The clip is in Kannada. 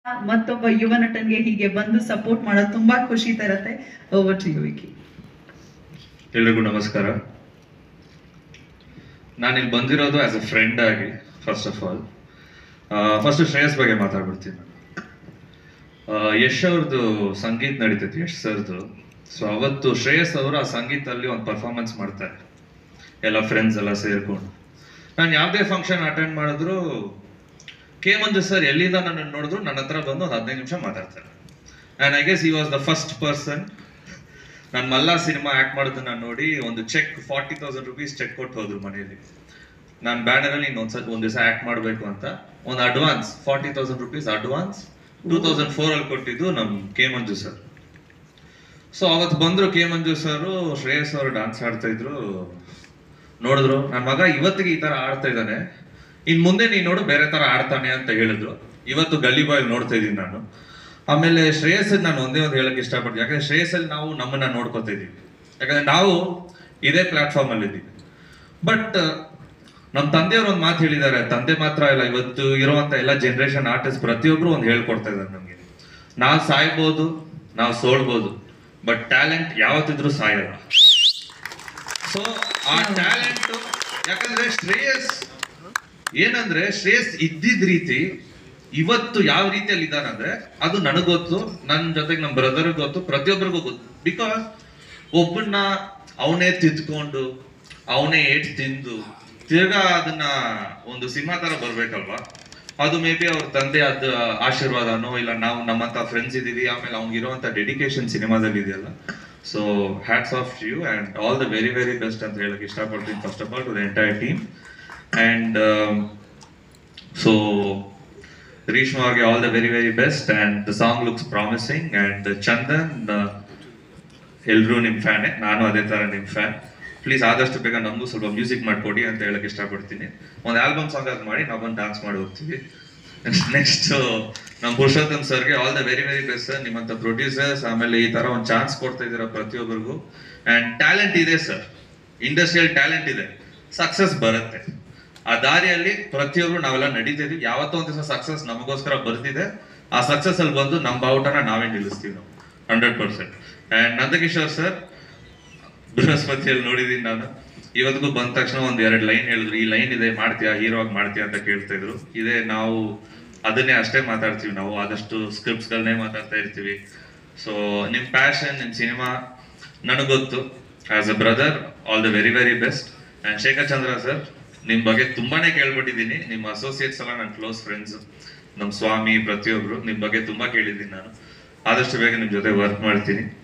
ಮತ್ತೊಬ್ಬ ಯುವ ನಟನ್ಗೆ ಹೀಗೆ ಬಂದು ಸಪೋರ್ಟ್ ಮಾಡೋದು ತುಂಬಾ ಖುಷಿ ತರತ್ತೆ ಓವರ್ ಟು ಯು ವಿಕಿ ಎಲ್ರಿಗೂ ನಮಸ್ಕಾರ ನಾನು ಇಲ್ಲಿ ಬಂದಿರೋದು ಆಸ್ ಅ ಫ್ರೆಂಡ್ ಆಗಿ first of all first Shreyas ಬಗ್ಗೆ ಮಾತಾಡ್ಬಿಡ್ತೀನಿ ನಾನು ಆ, ಯಶ್ ಅವ್ರದ್ದು ಸಂಗೀತ ನಡೀತೈತಿ ಯಶ್ ಸರ್ದು ಸೊ ಅವತ್ತು ಶ್ರೇಯಸ್ ಅವರು ಆ ಸಂಗೀತದಲ್ಲಿ ಒಂದು ಪರ್ಫಾರ್ಮೆನ್ಸ್ ಮಾಡ್ತಾರೆ ಎಲ್ಲ ಫ್ರೆಂಡ್ಸ್ ಎಲ್ಲ ಸೇರ್ಕೊಂಡು ನಾನು ಯಾವುದೇ ಫಂಕ್ಷನ್ ಅಟೆಂಡ್ ಮಾಡಿದ್ರು ಕೆ ಮಂಜು ಸರ್ ಎಲ್ಲಿಂದ ನನ್ನ ನೋಡಿದ್ರು ನನ್ನ ಹತ್ರ ಬಂದು ಒಂದು ಹದಿನೈದು ನಿಮಿಷ ಮಾತಾಡ್ತಾರೆ and I guess he was the first person ನಾನು ಮಲ್ಲ ಸಿನಿಮಾ ಆಕ್ಟ್ ಮಾಡೋದನ್ನ ನೋಡಿ ಒಂದು check forty thousand rupees check ಕೊಟ್ಟು ಹೋದ್ರು ಮನೆಯಲ್ಲಿ ನಾನು ಬ್ಯಾನರಲ್ಲಿ ಇನ್ನೊಂದ್ಸಲ ಒಂದ್ ದಿವಸ ಆಕ್ಟ್ ಮಾಡಬೇಕು ಅಂತ ಒಂದು advance forty thousand rupees advance two thousand four ಅಲ್ಲಿ ಕೊಟ್ಟಿದ್ದು ನಮ್ ಕೆ ಮಂಜು ಸರ್ ಸೊ ಅವತ್ತು ಬಂದ್ರು ಕೆ ಮಂಜು ಸರ್ ಶ್ರೇಯಸ್ ಅವರು ಡಾನ್ಸ್ ಆಡ್ತಾ ಇದ್ರು ನೋಡಿದ್ರು ನನ್ನ ಮಗ ಇವತ್ತಿಗೆ ಈ ತರ ಆಡ್ತಾ ಇದ್ದಾನೆ ಇನ್ ಮುಂದೆ ನೀನ್ ನೋಡು ಬೇರೆ ತರ ಆಡ್ತಾನೆ ಅಂತ ಹೇಳಿದ್ರು ಇವತ್ತು ಗಲ್ಲಿ ಬಾಯಲ್ಲಿ ನೋಡ್ತಾ ಇದೀನಿ ನಾನು ಆಮೇಲೆ ಶ್ರೇಯಸ್ ನಾನು ಒಂದೇ ಒಂದು ಹೇಳಕ್ ಇಷ್ಟಪಡ್ತೀನಿ ಯಾಕಂದ್ರೆ ಶ್ರೇಯಸ್ಸಲ್ಲಿ ನಾವು ನಮ್ಮನ್ನ ನೋಡ್ಕೊತಾ ಇದೀವಿ ಯಾಕಂದ್ರೆ ನಾವು ಇದೇ ಪ್ಲಾಟ್ಫಾರ್ಮ್ ಅಲ್ಲಿ ಇದ್ದೀವಿ ಬಟ್ ನಮ್ಮ ತಂದೆಯವರು ಒಂದು ಮಾತು ಹೇಳಿದ್ದಾರೆ ತಂದೆ ಮಾತ್ರ ಇಲ್ಲ ಇವತ್ತು ಇರುವಂತ ಎಲ್ಲ ಜನರೇಷನ್ ಆರ್ಟಿಸ್ಟ್ ಪ್ರತಿಯೊಬ್ರು ಒಂದು ಹೇಳ್ಕೊಡ್ತಾ ಇದ್ದಾರೆ ನಮ್ಗೆ ನಾವು ಸಾಯ್ಬೋದು ನಾವು ಸೋಲ್ಬೋದು ಬಟ್ ಟ್ಯಾಲೆಂಟ್ ಯಾವತ್ತಿದ್ರೂ ಸಾಯಲ್ಲ ಸೊ ಆ ಟ್ಯಾಲೆಂಟ್ ಯಾಕಂದ್ರೆ ಶ್ರೇಯಸ್ ಏನಂದ್ರೆ ಶ್ರೇಯಸ್ ಇದ್ದಿದ್ ರೀತಿ ಇವತ್ತು ಯಾವ ರೀತಿಯಲ್ಲಿ ಇದ್ದಾನಂದ್ರೆ ಅದು ನನಗ್ ಗೊತ್ತು ನನ್ನ ಜೊತೆಗೆ ನಮ್ಮ ಬ್ರದರ್ ಗೊತ್ತು ಪ್ರತಿಯೊಬ್ಬರಿಗೂ ಗೊತ್ತು ಬಿಕಾಸ್ ಒಬ್ಬನ್ನ ಅವನೇ ತಿದ್ಕೊಂಡು ಅವನೇ ಏಟ್ ತಿಂದು ತಿರ್ಗಾ ಅದನ್ನ ಒಂದು ಸಿನಿಮಾ ತರ ಬರ್ಬೇಕಲ್ವಾ ಅದು ಮೇ ಬಿ ಅವ್ರ ತಂದೆ ಅದ ಆಶೀರ್ವಾದನೋ ಇಲ್ಲ ನಾವು ನಮ್ಮಂತ ಫ್ರೆಂಡ್ಸ್ ಇದೀವಿ ಆಮೇಲೆ ಅವ್ನಿಗೆ ಇರುವಂತ ಡೆಡಿಕೇಶನ್ ಸಿನಿಮಾದಲ್ಲಿ ಇದೆಯಲ್ಲ so hats off you and all the very very best ಅಂತ ಹೇಳಕ್ ಇಷ್ಟಪಡ್ತೀನಿ first of all to the entire team and so Rishma ಅವ್ರಿಗೆ all the very very best and the song looks promising and Chandan ಎಲ್ರು ನಿಮ್ ಫ್ಯಾನೆ ನಾನು ಅದೇ ತರ ನಿಮ್ ಫ್ಯಾನ್ ಪ್ಲೀಸ್ ಆದಷ್ಟು ಬೇಗ ನಮಗೂ ಸ್ವಲ್ಪ ಮ್ಯೂಸಿಕ್ ಮಾಡ್ಕೊಡಿ ಅಂತ ಹೇಳಕ್ ಇಷ್ಟಪಡ್ತೀನಿ ಒಂದು ಆಲ್ಬಮ್ ಸಾಂಗ್ ಅದು ಮಾಡಿ ನಾವು ಬಂದು ಡಾನ್ಸ್ ಮಾಡಿ ಹೋಗ್ತೀವಿ ನೆಕ್ಸ್ಟ್ ನಮ್ಮ ಪುರುಷೋತ್ತಮ್ ಸರ್ಗೆ all the very very best sir ನಿಮ್ಮಂತ ಪ್ರೊಡ್ಯೂಸರ್ಸ್ ಆಮೇಲೆ ಈ ತರ ಒಂದು ಚಾನ್ಸ್ ಕೊಡ್ತಾ ಇದ್ದೀರಾ ಪ್ರತಿಯೊಬ್ಬರಿಗೂ ಅಂಡ್ ಟ್ಯಾಲೆಂಟ್ ಇದೆ ಸರ್ ಇಂಡಸ್ಟ್ರಿಯಲ್ ಟ್ಯಾಲೆಂಟ್ ಇದೆ ಸಕ್ಸಸ್ ಬರುತ್ತೆ ಆ ದಾರಿಯಲ್ಲಿ ಪ್ರತಿಯೊಬ್ರು ನಾವೆಲ್ಲ ನಡೀತಿದ್ವಿ ಯಾವತ್ತೋ ಒಂದ್ ದಿವಸ ಸಕ್ಸಸ್ ನಮಗೋಸ್ಕರ ಬರ್ತಿದೆ ಆ ಸಕ್ಸಸ್ ಅಲ್ಲಿ ಬಂದು ನಮ್ಮ ಬಾವುಟನ ನಾವೇ ನಿಲ್ಲಿಸ್ತೀವಿ ನಾವು hundred percent and Nandakishore sir ಬೃಹಸ್ಪತಿಯಲ್ಲಿ ನೋಡಿದೀನಿ ನಾನು ಇವತ್ತಿಗೂ ಬಂದ ತಕ್ಷಣ ಒಂದ್ ಎರಡು ಲೈನ್ ಹೇಳಿದ್ರು ಈ ಲೈನ್ ಇದೆ ಮಾಡ್ತೀಯಾ ಹೀರೋ ಆಗಿ ಮಾಡ್ತೀಯಾ ಅಂತ ಕೇಳ್ತಾ ಇದ್ರು ಇದೇ ನಾವು ಅದನ್ನೇ ಅಷ್ಟೇ ಮಾತಾಡ್ತೀವಿ ನಾವು ಆದಷ್ಟು ಸ್ಕ್ರಿಪ್ಟ್ಸ್ ಗಳನ್ನೇ ಮಾತಾಡ್ತಾ ಇರ್ತೀವಿ ಸೊ ನಿಮ್ ಪ್ಯಾಷನ್ ನಿಮ್ ಸಿನಿಮಾ ನನಗ್ ಗೊತ್ತು as a brother all the very very best and Shekhar Chandra sir ನಿಮ್ ಬಗ್ಗೆ ತುಂಬಾನೇ ಕೇಳ್ಬಿಟ್ಟಿದ್ದೀನಿ ನಿಮ್ಮ ಅಸೋಸಿಯೇಟ್ಸ್ ಎಲ್ಲ ನನ್ನ ಕ್ಲೋಸ್ ಫ್ರೆಂಡ್ಸ್ ನಮ್ ಸ್ವಾಮಿ ಪ್ರತಿಯೊಬ್ರು ನಿಮ್ ಬಗ್ಗೆ ತುಂಬಾ ಕೇಳಿದ್ದೀನಿ ನಾನು ಆದಷ್ಟು ಬೇಗ ನಿಮ್ ಜೊತೆ ವರ್ಕ್ ಮಾಡ್ತೀನಿ